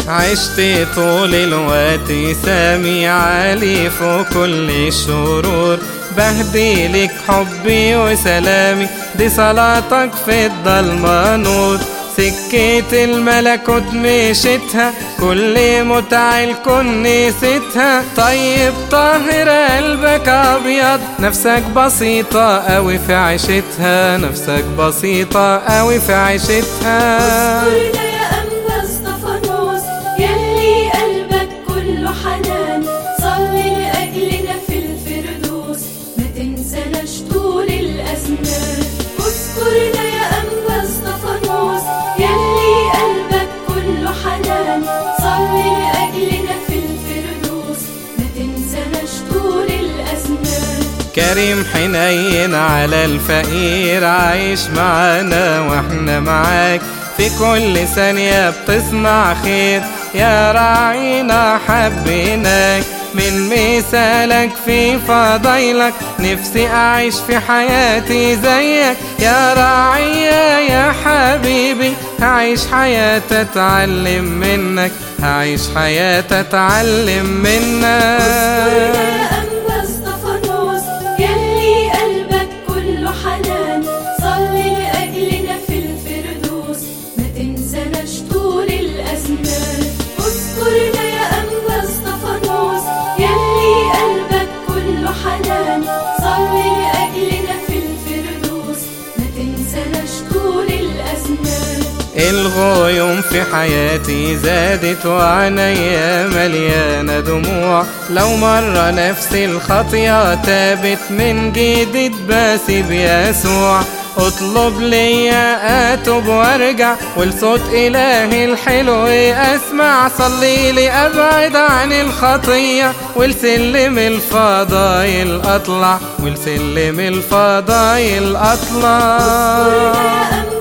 عشت طول الوقت سامي علي فوق كل الشرور بهدي لك حبي وسلامي دي صلاتك في الضلمة نور سكة الملكوت مشيتها كل متع الكون نسيتها طيب طاهر قلبك ابيض نفسك بسيطة اوي في عيشتها نفسك بسيطة اوي في عيشتها اذكرنا يا أنبا اسطفانوس يلي قلبك كله حنان صلي لأجلنا في الفردوس ما تنسناش طول الأزمان اذكرنا يا أنبا اسطفانوس يلي قلبك كله حنان صلي لأجلنا في الفردوس ما تنسناش طول الأزمان كريم حنين على الفقير عايش معانا واحنا معاك في كل ثانية بتصنع خير يا راعينا حبيناك من مثالك في فضايلك نفسي أعيش في حياتي زيك يا راعية يا حبيبي هعيش حياة أتعلم منك هعيش حياة أتعلم اذكرنا منك يا أنبا اسطفانوس يلي قلبك كله حنان صلي لأجلنا في الفردوس ما تنسناش طول الأزمان اذكرنا يا أنبا اسطفانوس يلي قلبك كله حنان صلي لأجلنا في الفردوس ما تنسناش طول الأزمان الغيوم في حياتي زادت وعينيا مليانة دموع لو مرة نفس الخطية تابت من جديد باسب يسوع اطلب ليا اتوب وارجع ولصوت الهي الحلو اسمع صلي لي ابعد عن الخطيه ولسلم الفضايل اطلع ولسلم الفضايل اذكرنا اطلع يا أنبا